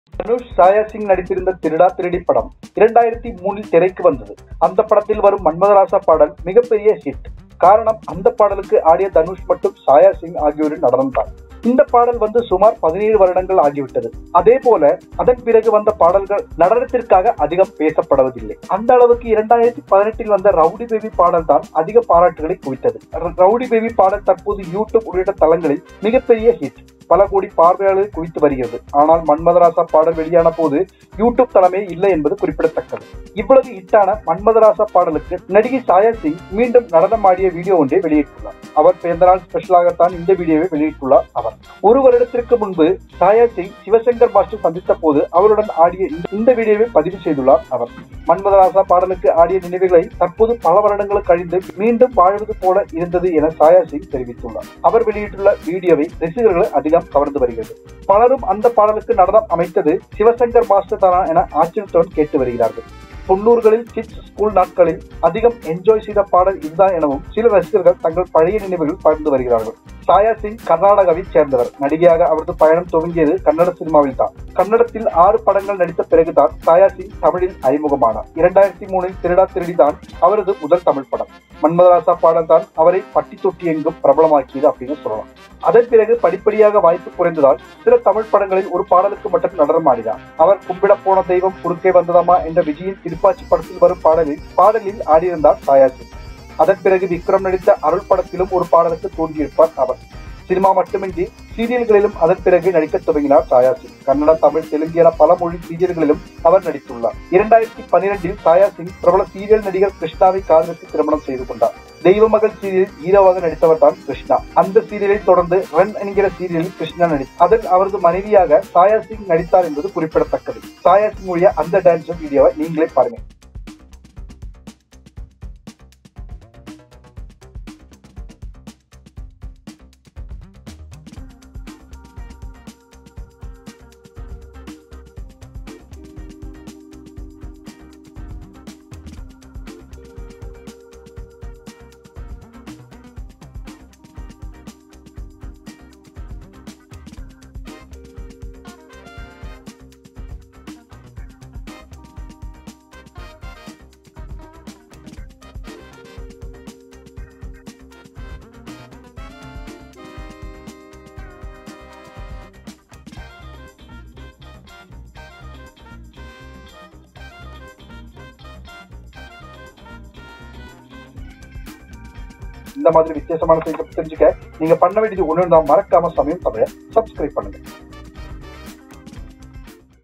தனுஷ் சாயா சிங் நடித்திருந்த திருடா திருடி படம் இரண்டாயிரத்தி மூணில் திரைக்கு வந்தது அந்த படத்தில் வரும் மன்மதராசா பாடல் மிகப்பெரிய ஹிட் காரணம் அந்த பாடலுக்கு ஆடிய தனுஷ் மற்றும் சாயா சிங் ஆகியோரின் நடனம் தான் இந்த பாடல் வந்து சுமார் பதினேழு வருடங்கள் ஆகிவிட்டது அதே போல அதன் பிறகு வந்த பாடல்கள் நடனத்திற்காக அதிகம் பேசப்படுவதில்லை அந்த அளவுக்கு இரண்டாயிரத்தி பதினெட்டில் வந்த ரவுடி பேபி பாடல் தான் அதிக பாராட்டுகளை குவித்தது ர- ரவுடி பேபி பாடல் தற்போது யூடியூப் உள்ளிட்ட தளங்களில் மிகப்பெரிய ஹிட் பல கோடி பார்வையாளர்களை குவித்து வருகிறது ஆனால் மன்மதராசா பாடல் வெளியான போது யூடியூப் தளமே இல்லை என்பது குறிப்பிடத்தக்கது இவ்வளவு ஹிட்டான மன்மதராசா பாடலுக்கு நடிகை சாயா சிங் மீண்டும் நடனமாடிய வீடியோ ஒன்றை வெளியிட்டுள்ளார் அவர் பிறந்த நாள் ஸ்பெஷலாகத்தான் இந்த வீடியோவை வெளியிட்டுள்ளார் அவர் ஒரு வருடத்திற்கு முன்பு சாயா சிங் சிவசங்கர் மாஸ்டர் சந்தித்த போது அவருடன் ஆடிய இந்த- இந்த வீடியோவை பதிவு செய்துள்ளார் அவர் மன்மதராசா பாடலுக்கு ஆடிய நினைவுகளை தற்போது பல வருடங்கள் கழிந்து மீண்டும் வாழ்வது போல இருந்தது என சாயா சிங் தெரிவித்துள்ளார் அவர் வெளியிட்டுள்ள வீடியோவை ரசிகர்கள் அதிகம் கவர்ந்து வருகிறது பலரும் அந்த பாடலுக்கு நடனம் அமைத்தது சிவசங்கர் மாஸ்டர் தானா என ஆச்சரியத்துடன் கேட்டு வருகிறார்கள் தொண்ணூறுகளில் கிட்ஸ் ஸ்கூல் நாட்களில் அதிகம் என்ஜாய் செய்த பாடல் இதுதான் எனவும் சில ரசிகர்கள் தங்கள் பழைய நினைவுகள் பகிர்ந்து வருகிறார்கள் சாயா சிங் கர்நாடகாவைச் சேர்ந்தவர் நடிகையாக அவரது பயணம் துவங்கியது கன்னட சினிமாவில் தான் கன்னடத்தில் ஆறு படங்கள் நடித்த பிறகுதான் சாயா சிங் தமிழில் அறிமுகமானார் இரண்டாயிரத்தி மூணில் திருடா திருடி தான் அவரது முதல் தமிழ் படம் மன்மதராசா பாடல் தான் அவரை பட்டி தொட்டி எங்கும் பிரபலமாக்கியது அப்படின்னு சொல்லலாம் அதன் பிறகு படிப்படியாக வாய்ப்பு குறைந்ததால் சில தமிழ் படங்களில் ஒரு பாடலுக்கு மட்டும் நடனம் ஆடினார் அவர் கும்பிட போன தெய்வம் குறுக்கே வந்ததாமா என்ற விஜயின் திருப்பாச்சி படத்தில் வரும் பாடலில் பாடலில் ஆடியிருந்தார் சாயா சிங் அதன் பிறகு விக்ரம் நடித்த அருள் படத்திலும் ஒரு பாடலுக்கு தோன்றியிருப்பார் அவர் சினிமா மட்டுமின்றி சீரியல்களிலும் அதன் பிறகு நடிக்கத் துவங்கினார் சாயா சிங் கன்னட தமிழ் தெலுங்கு என பல மொழி சீரியல்களிலும் அவர் நடித்துள்ளார் இரண்டாயிரத்தி பன்னிரெண்டில் சாயா சிங் பிரபல சீரியல் நடிகர் கிருஷ்ணாவை காதலித்து திருமணம் செய்து கொண்டார் தெய்வ மகள் சீரியலில் ஹீரோவாக நடித்தவர் தான் கிருஷ்ணா அந்த சீரியலை தொடர்ந்து ரன் என்கிற சீரியலில் கிருஷ்ணா நடித்தார் அதில் அவரது மனைவியாக சாயா சிங் நடித்தார் என்பது குறிப்பிடத்தக்கது சாயா சிங் உடைய அந்த டான்ஸ் வீடியோவை நீங்களே பாருங்க இந்த மாதிரி வித்தியாசமான செய்தி தெரிஞ்சுக்க நீங்க பண்ண வேண்டியது ஒண்ணு தான் மறக்காம சமயம் தமிழ சப்ஸ்கிரைப் பண்ணுங்க